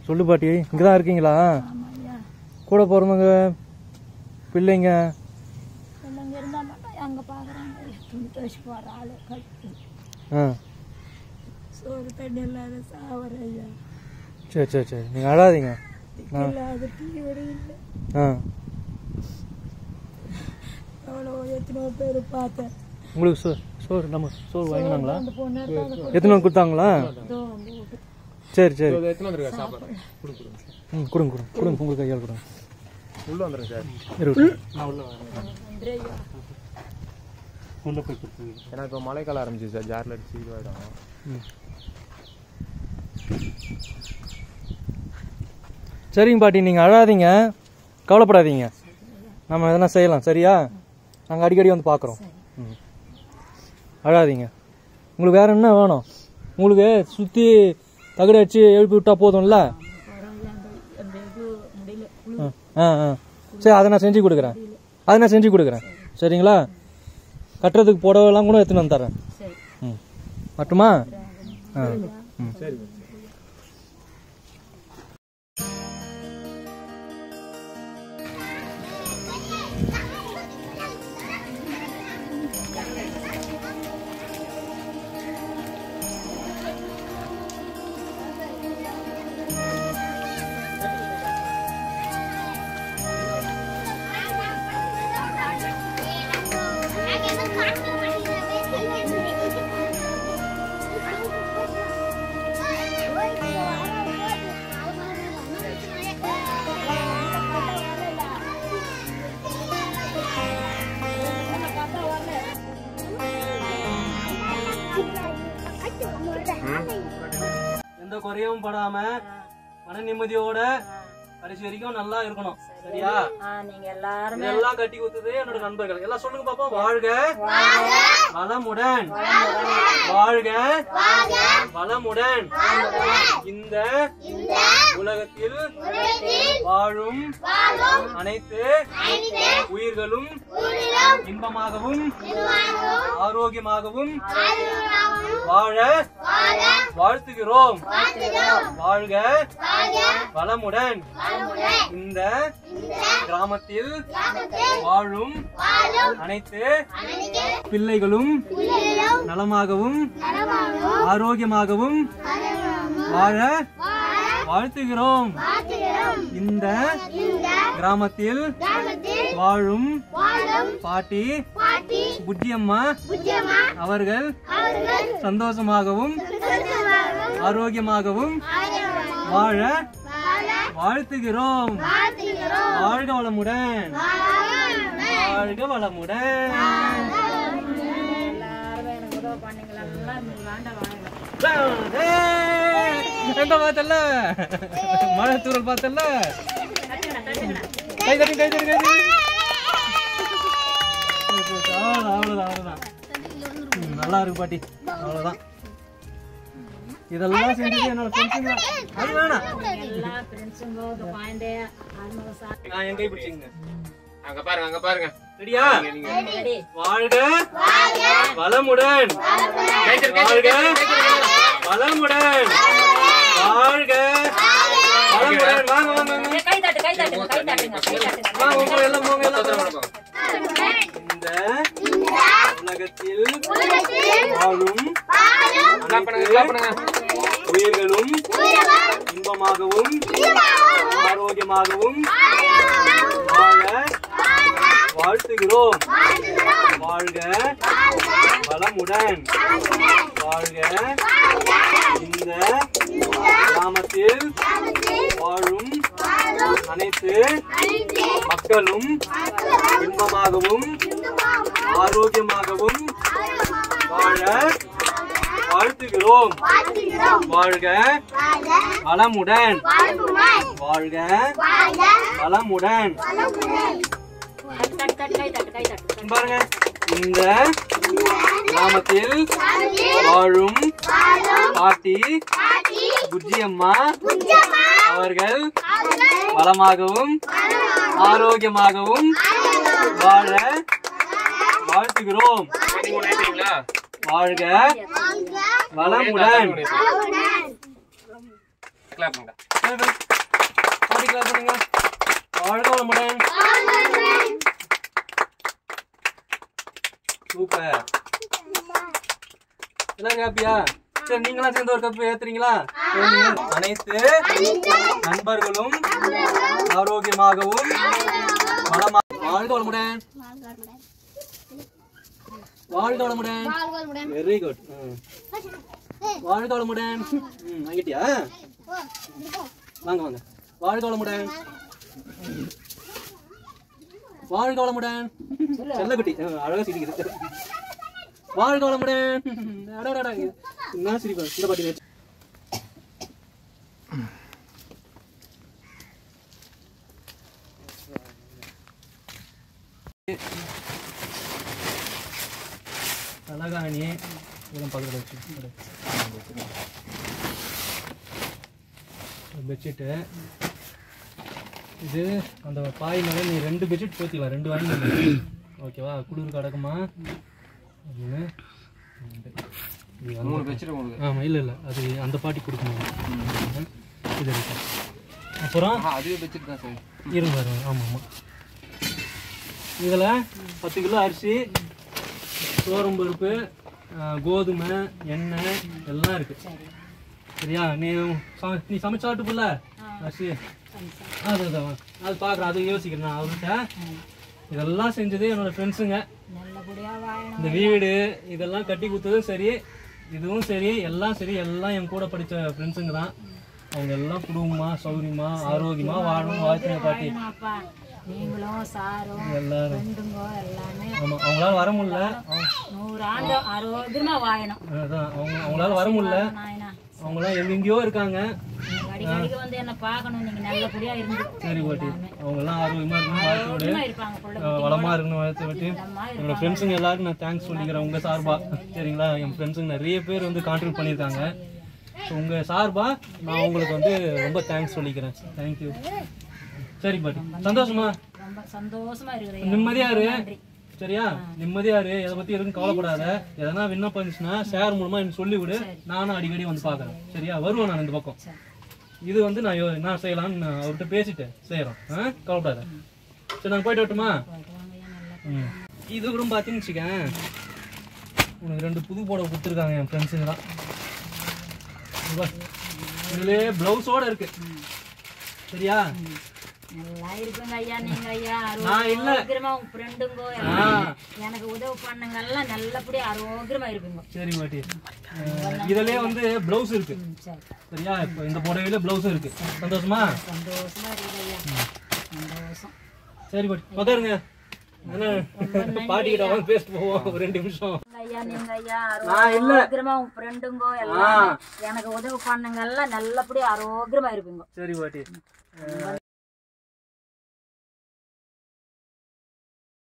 சொல்லு பாட்டி இங்கே தான் இருக்கீங்களா ஆமாய்யா கூட பிறந்தவங்க பிள்ளைங்க இல்லைங்க இருந்தால் மட்டும் அங்கே பார்க்குறாங்க துணி துவச்சி போடுற ஆள் கட்டு ஆ சோறு தண்ணி இல்லாத சாவர ஐயா சரி சரி சரி நீங்கள் அழாதீங்க இல்லாத டீ விட இல்லை ஆ எவ்வளோ எத்தனையோ பேர் பார்த்தேன் உங்களுக்கு சோ சோறு நம்ம சோறு வாங்கினாங்களா அந்த பொண்ணு எடுத்து அந்த எத்தனை நாள் கொடுத்தாங்களா இதோ வந்து விட்டு சரி சரி எத்தனை வந்துருக்கா சாப்பாடு கொடுங்க கொடுங்க ம் கொடுங்க கொடுங்க கொடுங்க உங்களுக்கு கையால் கொடுங்க உள்ள வந்துருங்க சார் இருபது நான் உள்ள வரேன் வந்துடுறேய்யா உள்ளே போய் கொடுத்துருங்க ஏன்னா இப்போ மழைக்காலம் ஆரம்பிச்சு சார் ஜாரில் அடிச்சு இதுவாகிடும் ம் சரிங்க பாட்டி நீங்கள் அழாதீங்க கவலைப்படாதீங்க நம்ம எதனா செய்யலாம் சரியா நாங்கள் அடிக்கடி வந்து பார்க்குறோம் ம் அழாதீங்க உங்களுக்கு வேற என்ன வேணும் உங்களுக்கு சுற்றி தகடு அடிச்சு எழுப்பி விட்டா போதும்ல பரவாயில்ல அந்த அந்த இது முடியல குளு ஆ ஆ ஆ சரி அதை நான் செஞ்சு கொடுக்குறேன் அதை நான் செஞ்சு கொடுக்குறேன் சரிங்களா கட்டுறதுக்கு புடவைலாம் கூட எடுத்துன்னு வந்து தரேன் சரி ம் மட்டுமா ஆ ம் சரி எந்த குறையும் படாம மன நிம்மதியோட கடைசி வரைக்கும் நல்லா இருக்கணும் சரியா ஆ நீங்க எல்லாரும் இதெல்லாம் கட்டி கொடுத்தது என்னோட நண்பர்கள் எல்லாம் சொல்லுங்க பாப்போம் வாழ்க வளமுடன் வாழ்க வளமுடன் இந்த உலகத்தில் வாழும் அனைத்து உயிர்களும் இன்பமாகவும் ஆரோக்கியமாகவும் வாழ வாழ்த்துகிறோம் வாழ்க வளமுடன் இந்த கிராமத்தில் வாழும் அனைத்து பிள்ளைகளும் நலமாகவும் ஆரோக்கியமாகவும் வாழ வாழ்த்துகிறோம் இந்த கிராமத்தில் வாழும் பாட்டி புத்தியம்மா அவர்கள் சந்தோஷமாகவும் ஆரோக்கியமாகவும் வாழ வாழ்த்துகிறோம் வாழ்க வளமுடன் வாழ்க வளமுடன் எல்லாரும் எனக்கு உதவி பண்ணீங்களா எல்லாம் நீங்க வேண்டாம் வாங்க ஏய், எங்க பார்த்தல மழை தூரல் பார்த்தல கை தட்டி கை தட்டி கை தட்டி அவ்வளோதான் அவ்வளோதான் அவ்வளோதான் ம், நல்லா இருக்கு பாட்டி அவ்வளோதான் இதெல்லாம் செஞ்சது என்னோட ஃப்ரெண்ட்ஸுங்க அது வேணாம் எல்லா ஃப்ரெண்ட்ஸுங்க இந்த குழந்தை ஆன்மக சா நான் என் கை பிடிச்சிங்க அங்க பாருங்க அங்க பாருங்க ரெடியா ரெடி வாழ்க வளமுடன் வாழ்க வளமுடன் வாழ்க வளமுடன் வாங்க வாங்க வாங்க கை தட்டு கை தட்டுங்க கை தட்டுங்க கை தட்டுங்க வாங்க உங்க எல்லாம் போங்க எல்லாம் போங்க. இந்த உலகத்தில் வாழும் கிளாப் பண்ணுங்க கிளாப் பண்ணுங்க உயிர்களும் இன்பமாகவும் ஆரோக்கியமாகவும் வாழ வாழ்த்துகிறோம் வாழ்க வளமுடன் வாழ்க இந்த கிராமத்தில் வாழும் அனைத்து மக்களும் இன்பமாகவும் ஆரோக்கியமாகவும் வாழ வாழ்த்துகிறோம் வாழ்க வளமுடன் வாழ்க வளமுடன் தட்டு தட்டு கை தட்டு கை தட்டு பாருங்க இந்த கிராமத்தில் வாழும் பாட்டி புஜ்ஜி அம்மா அவர்கள் வளமாகவும் ஆரோக்கியமாகவும் வாழ வாழ்த்துகிறோம் நீங்க ஒண்ணு ஏத்துறீங்களா? வாழ்க வளமுடன் கிளாப் பண்ணுங்க பை பை பாட்டி கிளாஸ் பண்ணுங்க வாழ்க வளமுடன் சூப்பர் எல்லாம் ஹாப்பியா சரி நீங்களாம் சேர்ந்து ஒரு கப் ஏத்துறீங்களா அனைத்து நண்பர்களும் ஆரோக்கியமாகவும் வளமாக வாழ்க வளமுடன் வாழ்க வளமுடன் வெரி குட் வாழ்க வளமுடன் ம் வாங்கிட்டியா வாங்க வாங்க வாழ்க வளமுடன் வாழ்க வளமுடன் செல்லக்குட்டி ஆ, அழகா சிரிக்குது வாழ்க வளமுடன் அடடடா, என்ன சிரிப்பா இந்த பாட்டி வச்சு அழகாணி இதெல்லாம் பக்கத்தில் வச்சு பெட்ஷீட்டு இது அந்த பாய் மேலே நீ ரெண்டு பெட்ஷீட் போத்திக்கலாம் ரெண்டு வாங்கி ஓகேவா குளிருக்கு அடக்குமா ஒன்று ரெண்டு. இது வந்து- மூணு வச்சுட்டு உங்களுக்கு ஆமாம் இல்லை இல்லை அது அந்த பாட்டி கொடுக்கணும் இது இருக்கு அப்புறம் அதுவே வச்சுட்டு தான் சார் இருங்க பாருங்க ஆமாம் ஆமாம் இதில் பத்து கிலோ அரிசி சோரம் பருப்பு ஆ, கோதுமை எண்ணெய் எல்லாம் இருக்கு சரியா நீ சம- நீ சமைச்சு சாப்பிட்டுப்புல அரிசி அது அதான் அது பார்க்குறேன் அது யோசிக்கிறேன் நான் அவர்கிட்ட இதெல்லாம் செஞ்சது என்னோட ஃப்ரெண்ட்ஸுங்க நல்லபடியா வாழணும் இந்த வீடு இதெல்லாம் கட்டி கொடுத்ததும் சரி இதுவும் சரி எல்லாம் சரி எல்லாம் என் கூட படித்த ஃப்ரெண்ட்ஸுங்க தான் அவங்க எல்லாம் குடும்பமா சௌரியமா ஆரோக்கியமா வாழணும் வாழ்க்கையை பாட்டி அப்பா நீங்களும் சாரும் எல்லாரும் ஃப்ரெண்டுங்கோ எல்லாமே ஆமா அவங்களால வர முடியல அவங்க- நூறு ஆண்டு அறுபதுமா வாழணும் அதான் அவங்க அவங்களால வர முடியல நாயனா அவங்களாம் எங்கெங்கேயோ இருக்காங்க நீங்க அடிக்கடிக்கு வந்து என்ன பார்க்கணும் நீங்க நல்லபடியா இருந்து சரி பாட்டி அவங்கெல்லாம் ஆரோக்கியமா இருக்கணும் வாழ்க்கையோட சும்மா இருப்பாங்க பிள்ளை அஹ், வளமா இருக்கணும் வாழ்த்து விட்டு என்னோட ஃப்ரெண்ட்ஸுங்க எல்லாருக்கும் நான் தேங்க்ஸ் சொல்லிக்கிறேன் உங்க சார்பா சரிங்களா என் ஃப்ரெண்ட்ஸுங்க நிறைய பேர் வந்து கான்ட்ரிபியூட் பண்ணியிருக்காங்க ஸோ உங்க சார்பா நான் உங்களுக்கு வந்து ரொம்ப தேங்க்ஸ் சொல்லிக்கிறேன் தேங்க்யூ சரி பாட்டி சந்தோஷமா ரொம்ப சந்தோஷமா இருக்கிறேன் நிம்மதியா இரு சரியா நிம்மதியா இரு எதை பத்தி எதுவும் கவலைப்படாத எதனா விண்ணப்பம் இருந்துச்சுன்னா ஷேர் மூலமா எனக்கு சொல்லி விடு நானும் அடிக்கடி வந்து பார்க்கறேன் சரியா வருவேன் நான் இந்த பக்கம் இது வந்து நான் யோ- என்ன செய்யலாம்னு நான் அவர்கிட்ட பேசிட்டு செய்யறோம் ஆ கவலைப்படாத சரி நாங்கள் போயிட்டு வரட்டுமா ம் இது கூட பார்த்தீங்கன்னு வச்சுக்கேன் உனக்கு ரெண்டு புது புடவை கொடுத்துருக்காங்க என் ஃப்ரெண்ட்ஸுங்க தான் இங்க பாரு. இதுலயே பிளவுஸோட இருக்கு சரியா நல்லா இருப்பீங்க ஐயா நீங்க ஐயா நான் இல்ல. ஆரோக்கியமா உங்க ஃப்ரெண்டுங்கோ எனக்கு உதவி பண்ணுங்க எல்லாம் நல்லபடியா ஆரோக்கியமா இருப்பீங்க சரி பாட்டி அஹ், இதுலயே வந்து பிளவுஸ் இருக்கு ம், சரி சரியா இப்போ இந்த புடவையில பிளவுஸ் இருக்கு சந்தோஷமா சந்தோஷமா இருக்குது ஐயா சந்தோஷம் சரி பாட்டி உட்காருங்க என்ன பாட்டி கிட்ட வந்து பேசிட்டு போவோம் ஒரு ரெண்டு நிமிஷம் ஐயா நீங்க ஐயா நான் இல்ல. ஆரோக்கியமா உங்க ஃப்ரெண்டுங்கோ எல்லாம் எனக்கு உதவி பண்ணுங்க எல்லாம் நல்லபடியா ஆரோக்கியமா இருப்பீங்க சரி பாட்டி அஹ்,